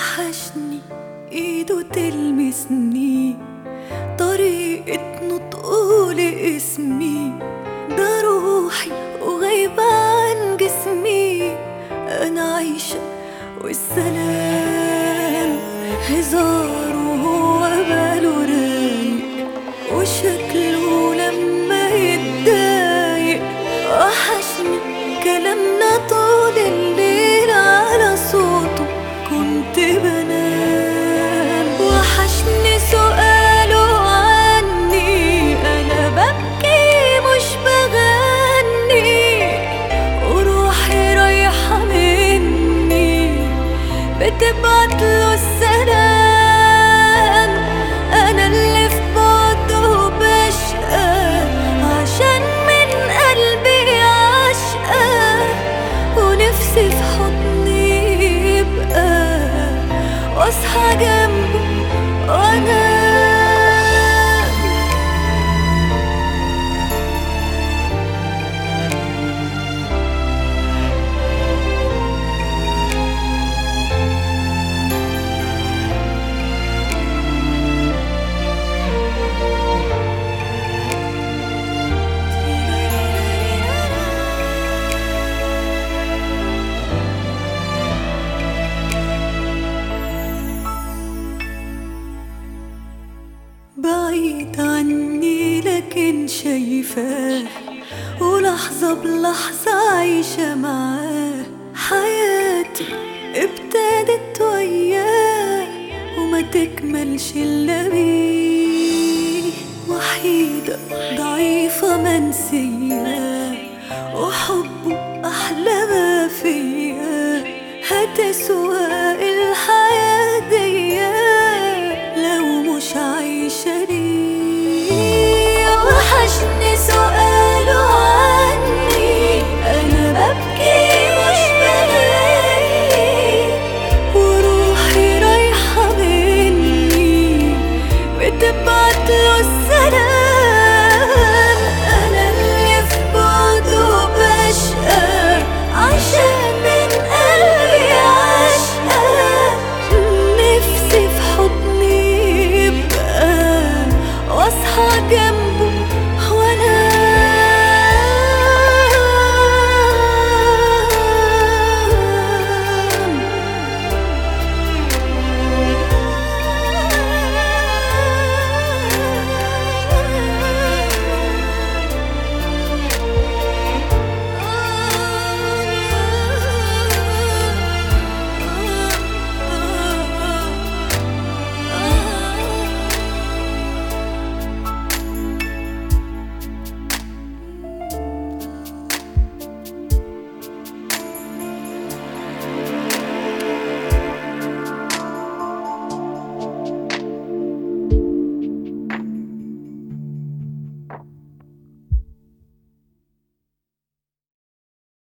وحشني ايده تلمسني طريقة نطقه لاسمي ده روحي وغايبة عن جسمي انا عايشة والسلام هزار وهو باله رايق وشكله لما يتضايق وحشني كلامنا طول الليل على صوته كنت بنام وحشني سؤاله عني انا ببكي مش بغني وروحي رايحة مني بتبعت له السلام انا اللي في بعده بشقى عشان من قلبي عشقى ونفسي في حضني يبقى واصحى جنبه وانا بعيد عني لكن شايفاه ولحظة بلحظة عايشة معاه حياتي ابتدت وياه وما تكملش إلا بيه وحيدة ضعيفة منسية وحب